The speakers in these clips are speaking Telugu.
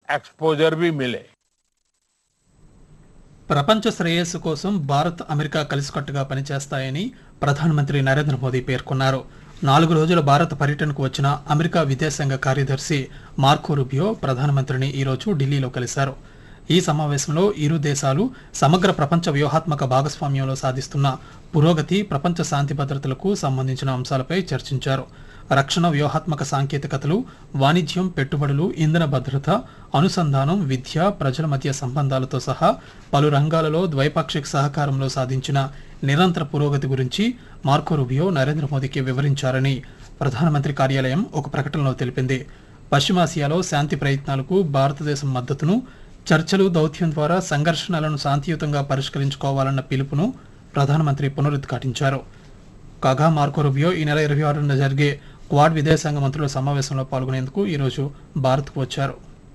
एक्सपोजर भी मिले ప్రపంచ శ్రేయస్సు కోసం భారత్ అమెరికా కలిసికట్టుగా పనిచేస్తాయని ప్రధానమంత్రి నరేంద్ర మోదీ పేర్కొన్నారు నాలుగు రోజుల భారత పర్యటనకు వచ్చిన అమెరికా విదేశాంగ కార్యదర్శి మార్కో రుబియో ప్రధానమంత్రిని ఈరోజు ఢిల్లీలో కలిశారు ఈ సమావేశంలో ఇరు దేశాలు సమగ్ర ప్రపంచ వ్యూహాత్మక భాగస్వామ్యంలో సాధిస్తున్న పురోగతి ప్రపంచ శాంతి భద్రతలకు సంబంధించిన అంశాలపై చర్చించారు రక్షణ వ్యూహాత్మక సాంకేతికతలు వాణిజ్యం పెట్టుబడులు ఇంధన భద్రత అనుసంధానం విద్య ప్రజల మధ్య సంబంధాలతో సహా పలు రంగాలలో ద్వైపాక్షిక సహకారంలో సాధించిన నిరంతర పురోగతి గురించి మార్కో రుబియో నరేంద్ర మోదీకి వివరించారని ప్రధానమంత్రి కార్యాలయం ఒక ప్రకటనలో తెలిపింది పశ్చిమాసియాలో శాంతి ప్రయత్నాలకు భారతదేశం మద్దతును చర్చలు దౌత్యం ద్వారా సంఘర్షణలను శాంతియుతంగా పరిష్కరించుకోవాలన్న పిలుపును ప్రధానమంత్రి పునరుద్ఘాటించారు కాగా మార్కో రుబియో ఈ నెల ఇరవై ఆరున జరిగే క్వాడ్ విదేశాంగ మంత్రుల సమావేశంలో పాల్గొనేందుకు ఈరోజు భారత్కు వచ్చారు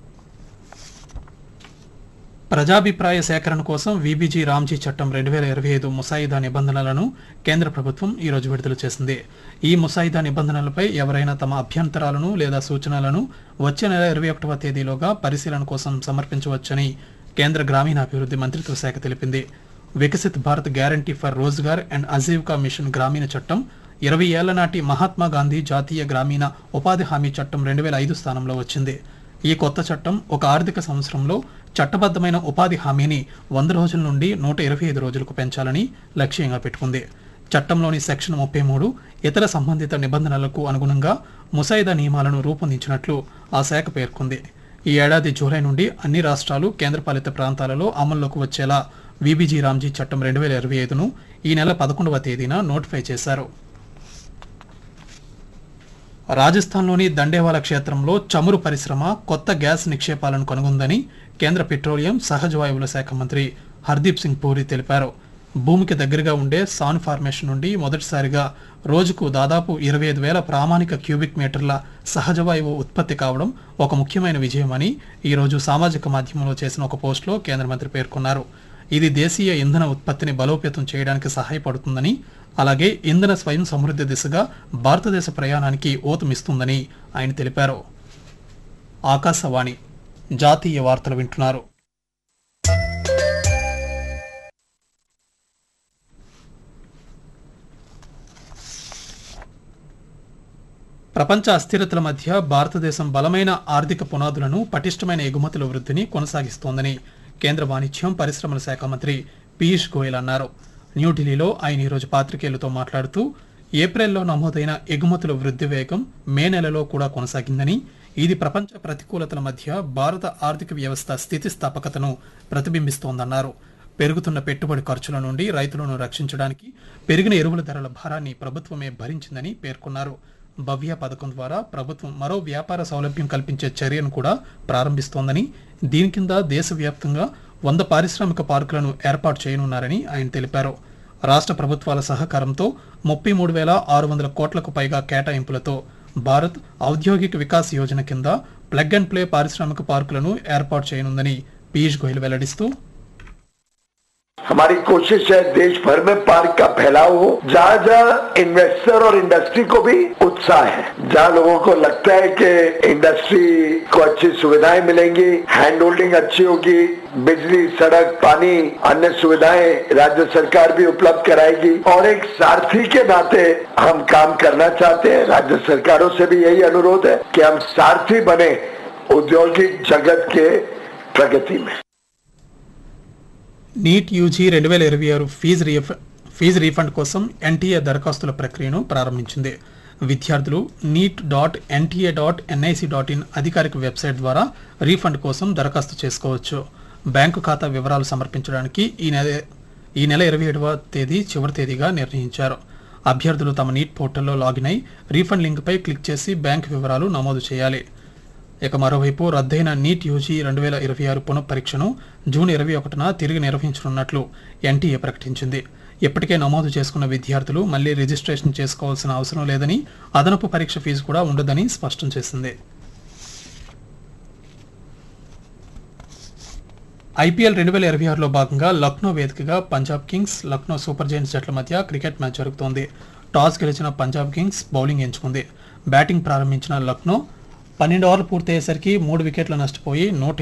ప్రజాభిప్రాయ సేకరణ కోసం వీబీజీ రామ్జీ చట్టం రెండు వేల ఇరవై ఐదు ముసాయిదా నిబంధనలను కేంద్ర ప్రభుత్వం ఈరోజు విడుదల చేసింది ఈ ముసాయిదా నిబంధనలపై ఎవరైనా తమ అభ్యంతరాలను లేదా సూచనలను వచ్చే నెల ఇరవై ఒకటవ తేదీలోగా పరిశీలన కోసం సమర్పించవచ్చని కేంద్ర గ్రామీణాభివృద్ధి మంత్రిత్వ శాఖ తెలిపింది Viksit Bharat guarantee for Rozgar and Ajeevika mission గ్రామీణ చట్టం ఇరవై ఏళ్ల నాటి మహాత్మా గాంధీ జాతీయ గ్రామీణ ఉపాధి హామీ చట్టం రెండు వేల ఐదు స్థానంలో వచ్చింది ఈ కొత్త చట్టం ఒక ఆర్థిక సంవత్సరంలో చట్టబద్ధమైన ఉపాధి హామీని వంద రోజుల నుండి నూట ఇరవై ఐదు రోజులకు పెంచాలని లక్ష్యంగా పెట్టుకుంది చట్టంలోని సెక్షన్ ముప్పై మూడు ఇతర సంబంధిత నిబంధనలకు అనుగుణంగా ముసాయిదా నియమాలను రూపొందించినట్లు ఆ శాఖ పేర్కొంది ఈ ఏడాది జూలై నుండి అన్ని రాష్ట్రాలు కేంద్రపాలిత ప్రాంతాలలో అమల్లోకి వచ్చేలా వీబీజీ రామ్జీ చట్టం రెండు వేల ఇరవై ఐదును ఈ నెల పదకొండవ తేదీన నోటిఫై చేశారు రాజస్థాన్లోని దండేవాల క్షేత్రంలో చమురు పరిశ్రమ కొత్త గ్యాస్ నిక్షేపాలను కనుగొందని కేంద్ర పెట్రోలియం సహజ వాయువుల శాఖ మంత్రి హర్దీప్ సింగ్ పూరి తెలిపారు భూమికి దగ్గరగా ఉండే సాన్ ఫార్మేషన్ నుండి మొదటిసారిగా రోజుకు దాదాపు ఇరవై ఐదు వేల ప్రామాణిక క్యూబిక్ మీటర్ల సహజ వాయువు ఉత్పత్తి కావడం ఒక ముఖ్యమైన విజయమని ఈరోజు సామాజిక మాధ్యమంలో చేసిన ఒక పోస్టులో కేంద్ర మంత్రి పేర్కొన్నారు ఇది దేశీయ ఇంధన ఉత్పత్తిని బలోపేతం చేయడానికి సహాయపడుతుందని అలాగే ఇంధన స్వయం సమృద్ధి దిశగా భారతదేశ ప్రయాణానికి ఊతమిస్తుందని ఆయన తెలిపారు ఆకాశవాణి జాతీయ వార్తలు వింటున్నారు ప్రపంచ అస్థిరతల మధ్య భారతదేశం బలమైన ఆర్థిక పునాదులను పటిష్టమైన ఎగుమతుల వృద్ధిని కొనసాగిస్తోందని కేంద్ర వాణిజ్యం పరిశ్రమల శాఖ మంత్రి పీయూష్ గోయల్ అన్నారు న్యూఢిల్లీలో ఆయన ఈరోజు పాత్రికేయులతో మాట్లాడుతూ ఏప్రిల్లో నమోదైన ఎగుమతుల వృద్ధి వేగం మే నెలలో కూడా కొనసాగిందని ఇది ప్రపంచ ప్రతికూలతల మధ్య భారత ఆర్థిక వ్యవస్థ స్థితిస్థాపకతను ప్రతిబింబిస్తోందన్నారు పెరుగుతున్న పెట్టుబడి ఖర్చుల నుండి రైతులను రక్షించడానికి పెరిగిన ఎరువుల ధరల భారాన్ని ప్రభుత్వమే భరించిందని పేర్కొన్నారు భవ్య పథకం ద్వారా ప్రభుత్వం మరో వ్యాపార సౌలభ్యం కల్పించే చర్యను కూడా ప్రారంభిస్తోందని దీని కింద దేశవ్యాప్తంగా వంద పారిశ్రామిక పార్కులను ఏర్పాటు చేయనున్నారని ఆయన తెలిపారు రాష్ట్ర ప్రభుత్వాల సహకారంతో ముప్పై మూడు వేల ఆరు వందల కోట్లకు పైగా కేటాయింపులతో భారత్ ఔద్యోగిక వికాస్ యోజన కింద ప్లగ్ అండ్ ప్లే పారిశ్రామిక పార్కులను ఏర్పాటు చేయనుందని పీయూష్ గోయల్ వెల్లడిస్తూ हमारी कोशिश है देश भर में पार्क का फैलाव हो जहाँ जहाँ इन्वेस्टर और इंडस्ट्री को भी उत्साह है जहाँ लोगों को लगता है कि इंडस्ट्री को अच्छी सुविधाएं मिलेंगी हैंड होल्डिंग अच्छी होगी बिजली सड़क पानी अन्य सुविधाएं राज्य सरकार भी उपलब्ध कराएगी और एक सारथी के नाते हम काम करना चाहते हैं राज्य सरकारों से भी यही अनुरोध है कि हम सारथी बने औद्योगिक जगत के प्रगति में నీట్ యూజీ రెండు వేల ఇరవై ఆరు ఫీజు రీఫ ఫీజు రీఫండ్ కోసం ఎన్టీఏ దరఖాస్తుల ప్రక్రియను ప్రారంభించింది విద్యార్థులు NEET dot NTA dot NIC dot in అధికారిక వెబ్సైట్ ద్వారా రీఫండ్ కోసం దరఖాస్తు చేసుకోవచ్చు బ్యాంకు ఖాతా వివరాలు సమర్పించడానికి ఈ నెల ఈ నెల ఇరవై ఏడవ తేదీ చివరి తేదీగా నిర్ణయించారు అభ్యర్థులు తమ నీట్ పోర్టల్లో లాగిన్ అయి రీఫండ్ లింక్పై క్లిక్ చేసి బ్యాంకు వివరాలు నమోదు చేయాలి ఇక మరోవైపు రద్దయిన నీట్ యూజీ రెండు వేల ఇరవై ఆరు పునః పరీక్షను జూన్ ఇరవై ఒకటిన తిరిగి నిర్వహించనున్నట్లు ఎన్టీఏ ప్రకటించింది ఇప్పటికే నమోదు చేసుకున్న విద్యార్థులు మళ్లీ రిజిస్ట్రేషన్ చేసుకోవాల్సిన అవసరం లేదని అదనపు పరీక్ష ఫీజు కూడా ఉండదని స్పష్టం చేసింది ఐపీఎల్ రెండు వేల ఇరవై ఆరులో భాగంగా లక్నో వేదికగా Punjab kings Lucknow super giants జట్ల మధ్య క్రికెట్ మ్యాచ్ జరుగుతోంది టాస్ గెలిచిన పంజాబ్ కింగ్స్ బౌలింగ్ ఎంచుకుంది బ్యాటింగ్ ప్రారంభించిన లక్నో పన్నెండు ఓవర్లు పూర్తయ్యేసరికి మూడు వికెట్లు నష్టపోయి నూట